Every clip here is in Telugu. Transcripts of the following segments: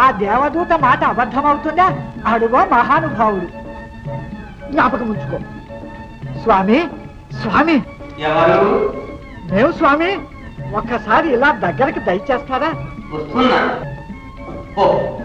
దేవదూత మాట అబద్ధమవుతుందా అడుగో మహానుభావుడు జ్ఞాపకం ఉంచుకో స్వామి స్వామి ఎవరు మేము స్వామి ఒక్కసారి ఇలా దగ్గరికి దయచేస్తారా వస్తున్నా ఓ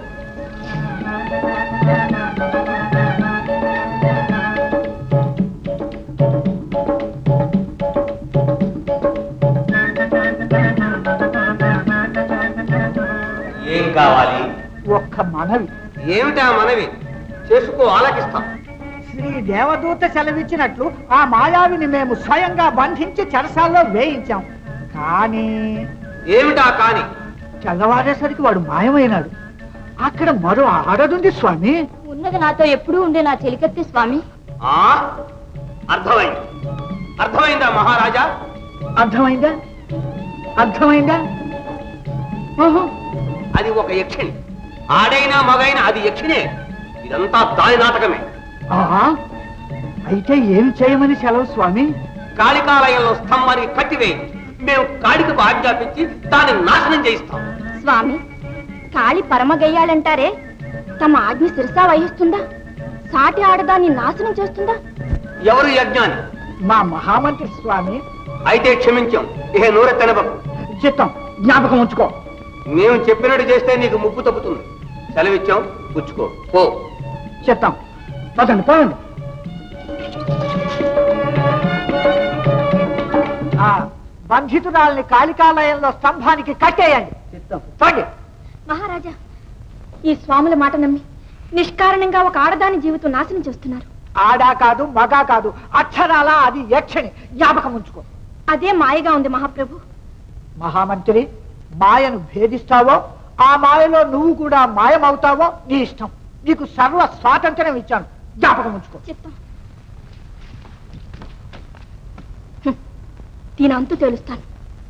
ఏం కావాలి ఒక్క మనవి ఏమిటా మనవి చేసుకో ఆలకిస్తాం శ్రీ దేవదూత సెలవిచ్చినట్లు ఆ మాయావిని మేము స్వయంగా బంధించి చెరసాల్లో వేయించాం కానీ ఏమిటా కాని తెల్లవారేసరికి వాడు మాయమైనాడు అక్కడ మరో ఆడదుంది స్వామి ఉన్నది నాతో ఎప్పుడూ ఉండే నా చెలికత్తి స్వామి ఆ అర్థమైంది అర్థమైందా మహారాజా అర్థమైందా అర్థమైందా ఓహో అది ఒక యక్షిణి ఆడైనా మగైనా అది యక్షిణే ఇదంతా దాని నాటకమే ఆహా అయితే ఏమి చేయమని సెలవు స్వామి కాళికాలయంలో స్తంభానికి కట్టివేయి మేము కాళికకు ఆజ్ఞాపించి దాన్ని నాశనం చేయిస్తాం స్వామి కాళి పరమగయ్యాలంటారే తమ ఆజ్ఞ శిరసా వహిస్తుందా సాటి ఆడదాన్ని నాశనం చేస్తుందా ఎవరు యజ్ఞాని మా మహామంత్రి స్వామి అయితే క్షమించాం ఇహ నూరెత్తనబకు చిత్తం జ్ఞాపకం ఉంచుకో మేము చెప్పినట్టు చేస్తే నీకు ముప్పు తప్పుతుంది సెలవిచ్చాం పుచ్చుకో పో చిత్తం పదండి పదండి ఆ, బంధితురాల్ని కాళికాలయంలో స్తంభానికి కట్టేయండి చిత్తం పండి మహారాజా ఈ స్వాముల మాట నమ్మి నిష్కారణంగా ఒక ఆడదాని జీవితం నాశనం చేస్తున్నారు ఆడా కాదు మగా కాదు అక్షరాల అది యక్షిణి జ్ఞాపకం ఉంచుకో అదే మాయగా ఉంది మహాప్రభు మహామంత్రి మాయను భేదిస్తావో ఆ మాయలో నువ్వు కూడా మాయమవుతావో నీ ఇష్టం నీకు సర్వ స్వాతంత్ర్యం ఇచ్చాను జ్ఞాపకం ఉంచుకో చిత్తం హ్మ్. దీని అంతు తెలుస్తాను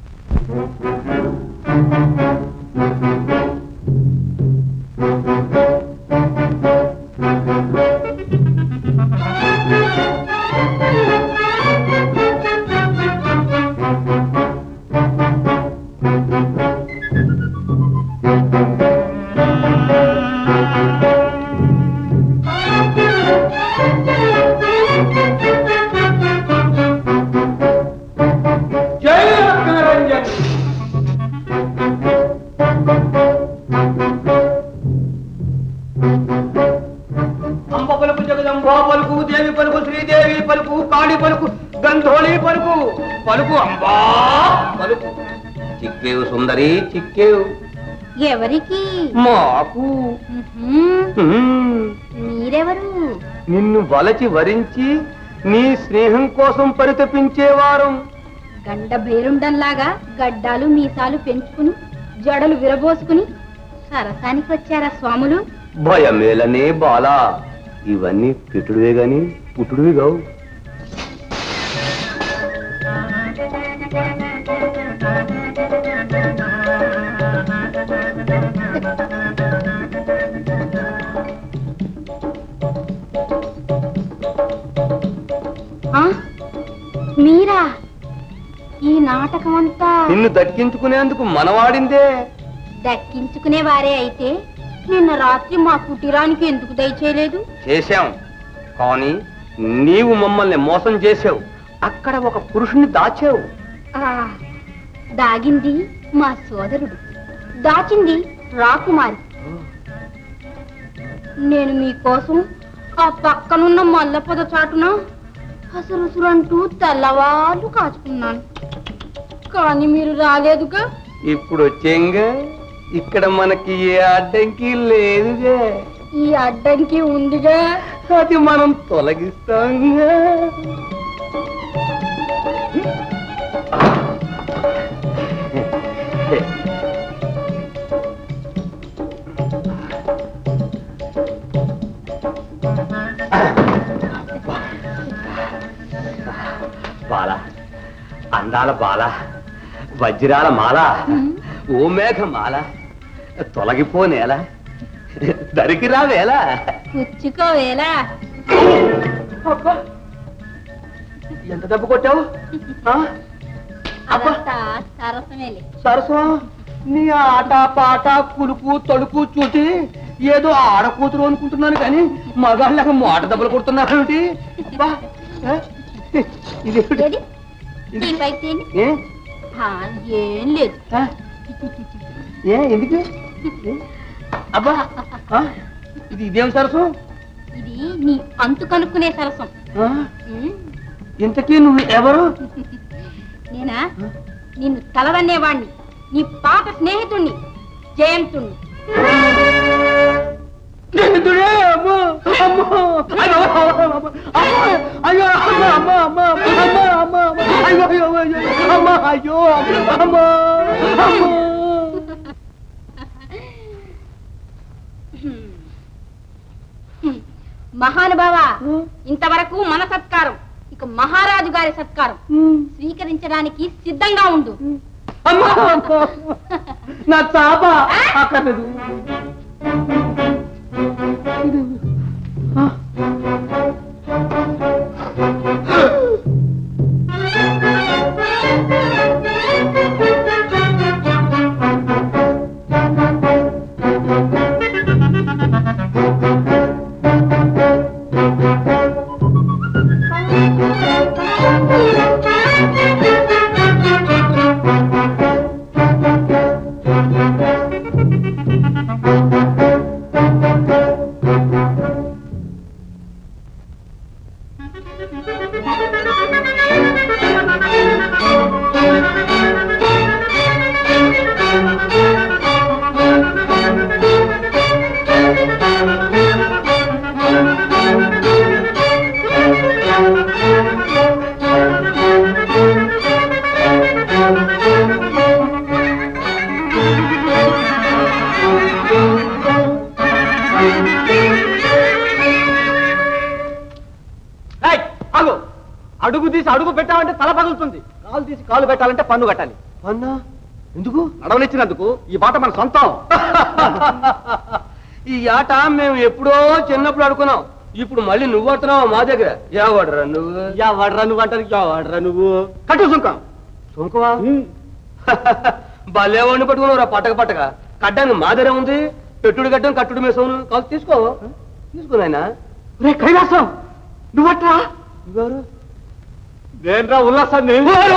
జై రత్నరంజన్ అంబ పలుకు జగదంబ పలుకు దేవి పలుకు శ్రీదేవి పలుకు కాళి పలుకు గంధోళి పలుకు పలుకు అంబా పలుకు చిక్కేవు సుందరి చిక్కేవు ఎవరికి మాకు హ్మ్. మీరెవరు నిన్ను వలచి వరించి నీ స్నేహం కోసం పరితపించేవారు గండ భైరుండంలాగా గడ్డాలు మీసాలు పెంచుకుని జడలు విరబోసుకుని సరసానికి వచ్చారా స్వాములు భయమేలనే బాలా ఇవన్నీ పెట్టుడువే గాని పుట్టుడువి కావు ఆ? మీరా ఈ నాటకం అంతా నిన్ను దక్కించుకునేందుకు మనవాడిందే దక్కించుకునే వారే అయితే నిన్న రాత్రి మా కుటీరానికి ఎందుకు దయచేయలేదు చేశాం కానీ నీవు మమ్మల్ని మోసం చేసావు అక్కడ ఒక పురుషుని దాచావు ఆ, దాగింది మా సోదరుడు దాచింది రాకుమారి నేను మీకోసం ఆ పక్కనున్న మల్ల పొద చాటున అసలుసురంటూ తెల్లవాళ్ళు కాచుకున్నాను కానీ మీరు రాలేదుగా ఇప్పుడు వచ్చేంగా ఇక్కడ మనకి ఏ అడ్డంకి లేదుగా ఈ అడ్డంకి ఉందిగా అది మనం తొలగిస్తాంగా బాల అందాల బాల వజ్రాల మాల ఓ మేఘ మాల తొలగిపోనేలా దరికి రావేలా పుచ్చుకోవేలా అబ్బా ఎంత దెబ్బ కొట్టావు ఆ? అబ్బా అదంతా సరసమేలే సరస్వా నీ ఆట పాట కులుపు తొడుపు చూసి ఏదో ఆడ కూతురు అనుకుంటున్నాను కానీ మగాళ్ళకి మోట దెబ్బలు కొడుతున్నారు ఏమిటి అబ్బా, ఏ? ఇది ఏమిటి? ఏది? ఇది- ఈ పైకి తీయండి. ఏ? ఆ, ఏం లేదు ఆ? ఏ ఎందుకు ఏ? అబ్బా ఆ? ఇది ఇదేం సరసం ఇది నీ అంతు కనుక్కునే సరసం ఆ? ఉమ్, ఇంతకీ నువ్వు ఎవరు నేనా నిన్ను తలదన్నేవాణ్ణి నీ పాత స్నేహితుణ్ణి జయంతుణ్ణి జయంతుడే, అమ్మో, అమ్మో, అయ్యో, అమ్మో, అయ్యో, అమ్మో, అమ్మో, అమ్మో, అమ్మో, అమ్మో, అమ్మో, అయ్యో, అయ్యో, అయ్యో, అమ్మో, అయ్యో, అమ్మో, అమ్మో. మహానుభావ ఇంతవరకు మన సత్కారం ఇక మహారాజు గారి సత్కారం స్వీకరించడానికి సిద్ధంగా ఉండు అమ్మో, అమ్మో, నా చాప అక్కర్లేదు ఏయ్, ఆగు అడుగు తీసి అడుగు పెట్టాలంటే తల పగులుతుంది కాలు తీసి కాలు పెట్టాలంటే పన్ను కట్టాలి పన్నా ఎందుకు నడవనిచ్చినందుకు ఈ బాట మన సొంతం ఈ ఆట మేము ఎప్పుడో చిన్నప్పుడు ఆడుకున్నాం ఇప్పుడు మళ్ళీ నువ్వు ఆడుతున్నావు మా దగ్గర ఎవడరా నువ్వు ఎవడరా నువ్వు అంటారు ఎవడరా నువ్వు కట్టు సుంకం సుంకమా భలే వాడిని పట్టుకున్నావురా పట్టక పట్టక కడ్డానికి మా దగ్గర ఉంది పెట్టుడు కట్టడం కట్టుడు మేసవును కాదు తీసుకో తీసుకో నాయనా రే కైలాసం నువ్వట్రా నువ్వెవరు నేనరా ఉల్లాసాన్ని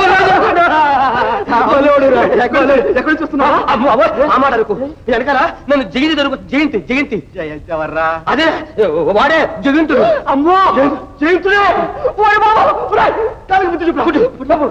ఎక్కడ చూస్తున్నావా ఆ మాట అనుకో వెనకాల నన్ను జయంతి దొరుకు జయంతి జయంతి జయంతి ఎవర్రా అదే వాడే జయంతుడు అమ్మో జయంతుడే ఓయ్ బాబు ఒరేయ్, కాలికి బుద్ధి చూపు కొట్టు, కొట్టు, బాబు.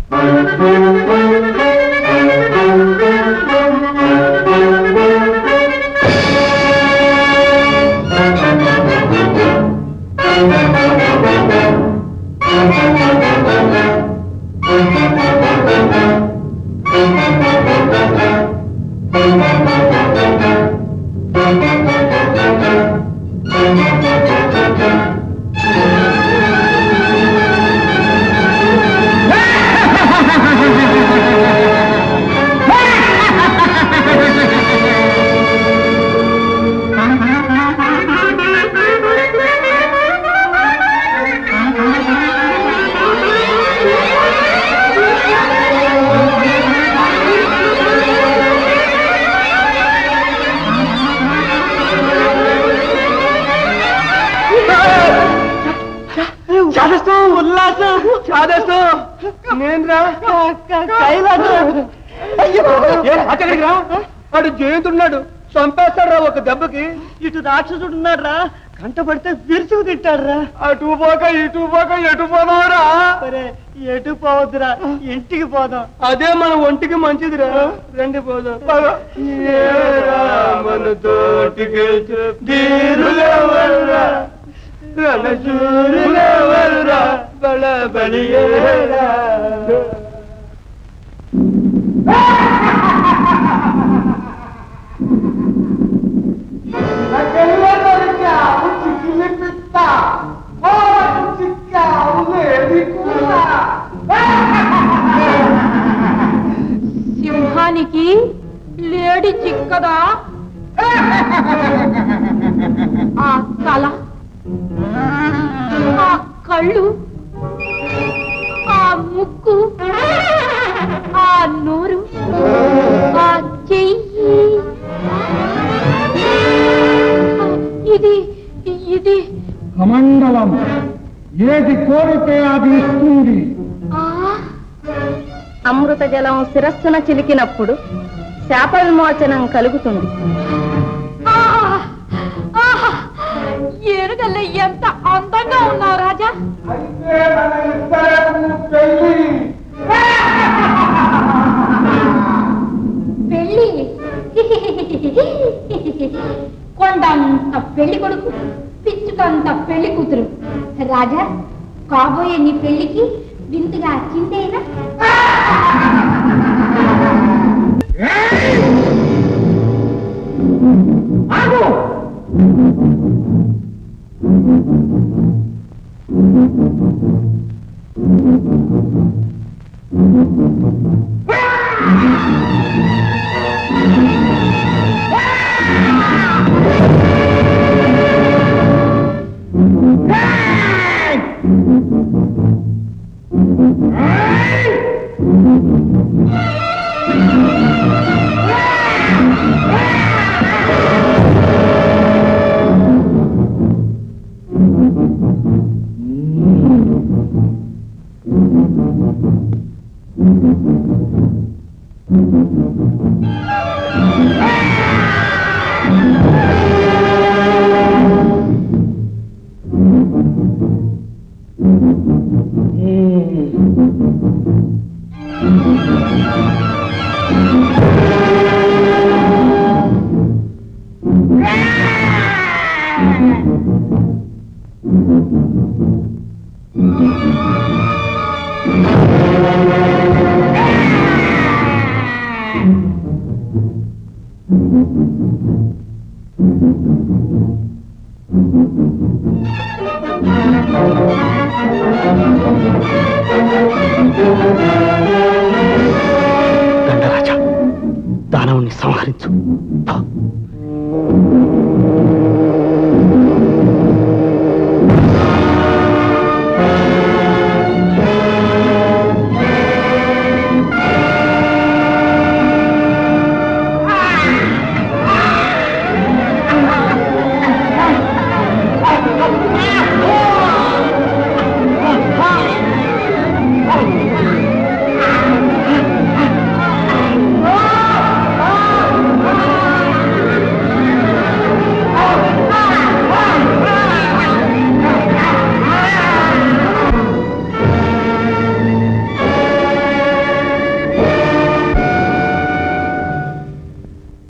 చాదస్తం ఉల్లాసం చాదస్తం నేనురా కైలాసం అయ్యో ఏ, అక్కడికి రా వాడు జయంతున్నాడు చంపేస్తాడు రా ఒక దెబ్బకి ఇటు రాక్షసుడు ఉన్నాడు రా కంట పడితే విరుచుకు తింటాడు రా అటు పోక ఇటు పోక ఎటు పోదావురా ఎటు పోవద్దురా ఇంటికి పోదాం అదే మన ఒంటికి మంచిదిరా రండి పోదాం మన తోటికి ధీరులెవర్రా రణశూరులెవర్రా బల బలియేరా సింహానికి లేడి చిక్కదా ఆ తల ఆ కళ్ళు ఆ ముక్కు ఆ నోరు ఆ కోరితే అది ఇస్తుంది అమృత జలం శిరస్సున చిలికినప్పుడు శాప విమోచనం కలుగుతుంది ఏనుగల్లే ఎంత అందంగా ఉన్నావు రాజా పెళ్ళి కొండంత పెళ్లి కొడుకు పిచ్చుకంత పెళ్లి కూతురు రాజా కాబోయే నీ పెళ్లికి విందుగా చింతేనా దండరాజా దానవుని సంహరించు పో.